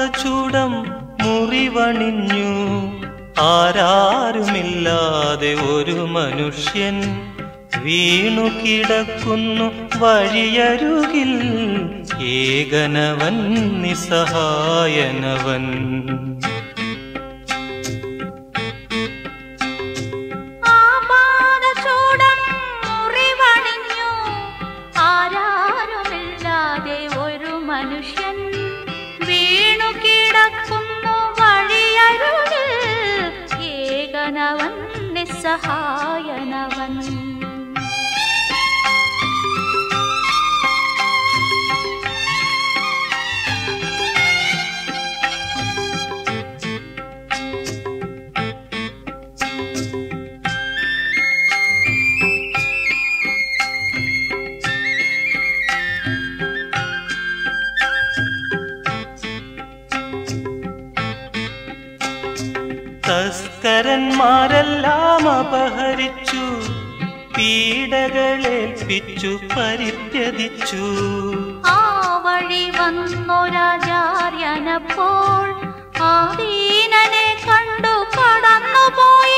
ആപാദചൂടം മുറിവണിഞ്ഞു ആരാരുമില്ലാതെ ഒരു മനുഷ്യൻ വീണു കിടക്കുന്നു വഴിയരുകിൽ ഏകനവൻ നിസ്സഹായനവൻ ആപാദചൂടം മുറിവണിഞ്ഞു ആരാരുമില്ലാതെ ഒരു മനുഷ്യൻ വീണു കിടക്കുന്നു വഴിയരുകിൽ ഏകനവൻ നിസ്സഹായനവൻ തസ്കരന്മാരെല്ലാം അപഹരിച്ചു പീഡകളേൽപ്പിച്ചു പരിത്യജിച്ചു ആ വഴി വന്നൊരാചാര്യനപ്പോൾ ആദീനനെ കണ്ടു കടന്നുപോയി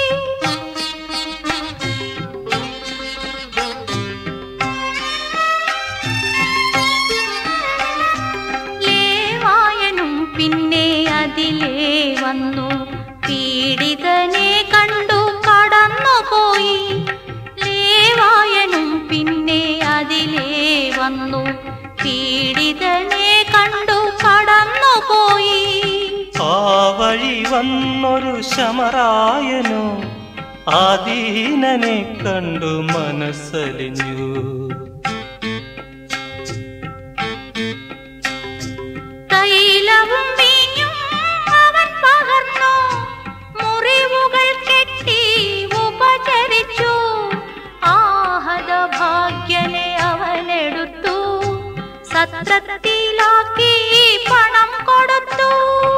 ലേവായനും പിന്നെ അതിലേ വന്നു പീഡിതനെ കണ്ടു കടന്നുപോയി ലേവായനും പിന്നെ അതിലേ വന്നു പീഡിതനെ കണ്ടു കടന്നുപോയി ആ വഴി വന്നൊരു ശമറായനോ ആദീനനെ കണ്ടു മനസ്സലിഞ്ഞു തൈലവും വീഞ്ഞും അവൻ പകർന്നു മുറിവുകൾ കെട്ടി ഉപചരിച്ചു ആഹത ഭാഗ്യനെ അവനെടുത്തു സത്രത്തിലാക്കി പണം കൊടുത്തു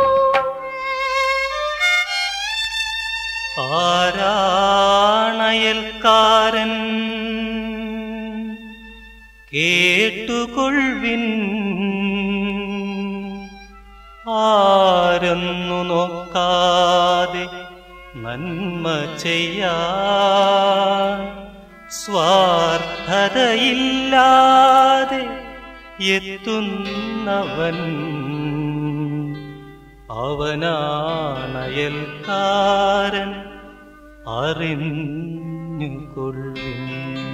ആരാണയൽക്കാരൻ കേട്ടുകൊൾവിൻ ആരെന്നു നോക്കാതെ നന്മ ചെയ്യാൻ സ്വാർത്ഥതയില്ലാതെ എത്തുന്നവൻ അവനാണയൽക്കാരൻ അറിഞ്ഞുകൊള്ളിൻ